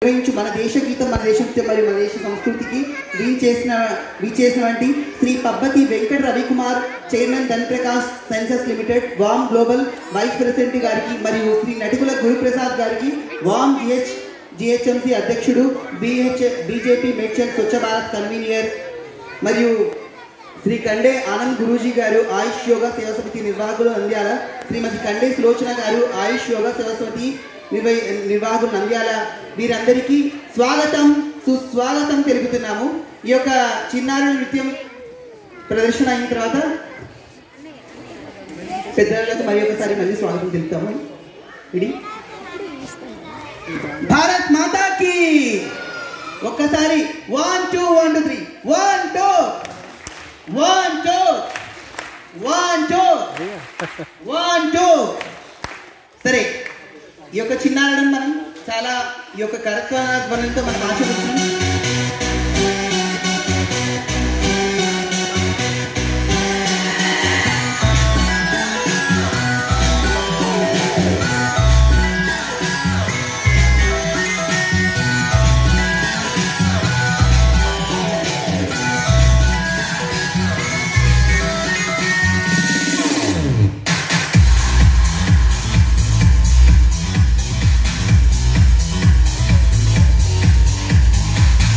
నిర్వహించు మన దేశ గీతం మన దేశ నృత్యం మరియు మన దేశ సంస్కృతికి చేసిన చేసినటువంటి Shri Pabbathi Venkata Ravikumar chairman Dhan Prakash sciences limited వామ్ గ్లోబల్ వైస్ ప్రెసిడెంట్ గారికి మరియు శ్రీ నటికుల గురుప్రసాద్ గారికి వామ్ జిహెచ్ జిహెచ్ఎంసి అధ్యక్షుడు BH BJP Medchal Swachh Bharat convener మరియు శ్రీ కండే ఆనంద్ గురూజీ గారు ఆయుష్ యోగా సేవా సమితి నిర్వాహకులు నంద్యాల శ్రీమతి కండే సులోచన గారు ఆయుష్ యోగా సేవా సమితి నిర్వహి నిర్వాహకులు నంద్యాల వీరందరికీ స్వాగతం సుస్వాగతం తెలుపుతున్నాము ఈ యొక్క చిన్నారుల నృత్యం ప్రదర్శన అయిన తర్వాత పెద్దలకు మరి ఒకసారి మళ్ళీ స్వాగతం తెలుపుతాము ఇది భారత్ మాతాకి ఒక్కసారి one two one two three one two one two one two one two సరే ఈ యొక్క చిన్నారడం మనం చాలా ఈ యొక్క కరత్వనంతో మనం ఆచరిస్తున్నాం Thank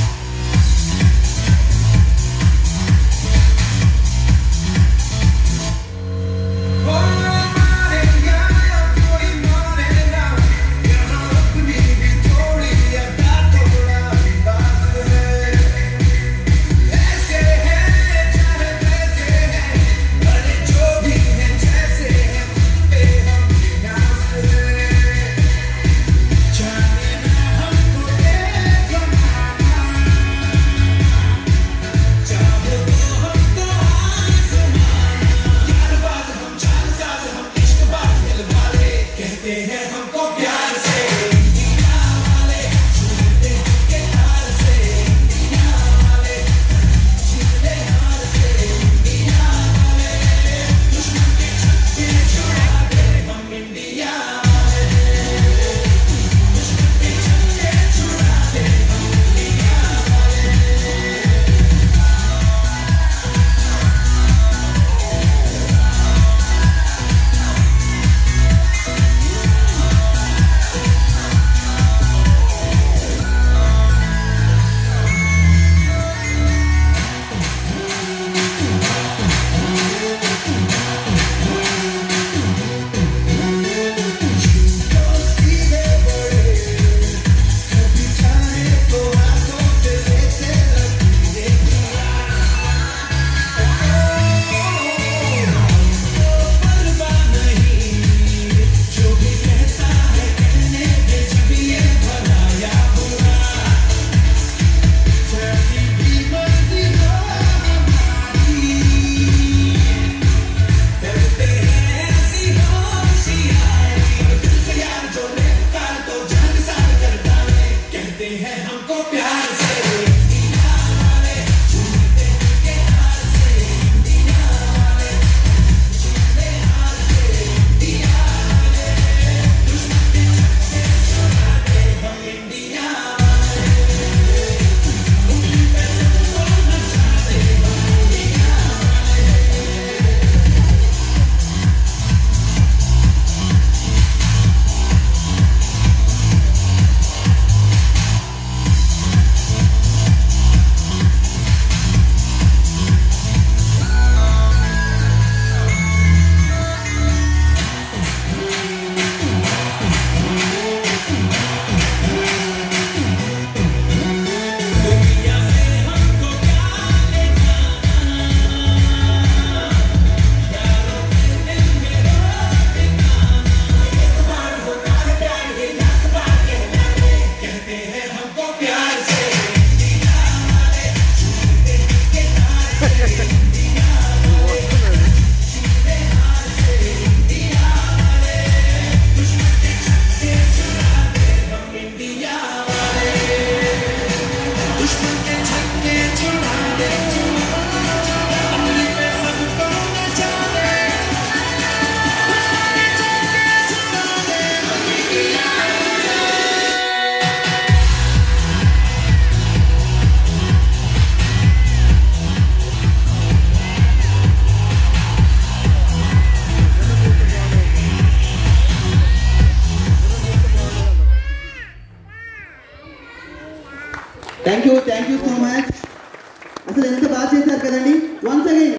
thank you thank you so much అసలు ఎంత బాగా చేశారు కదండి వన్స్ అగైన్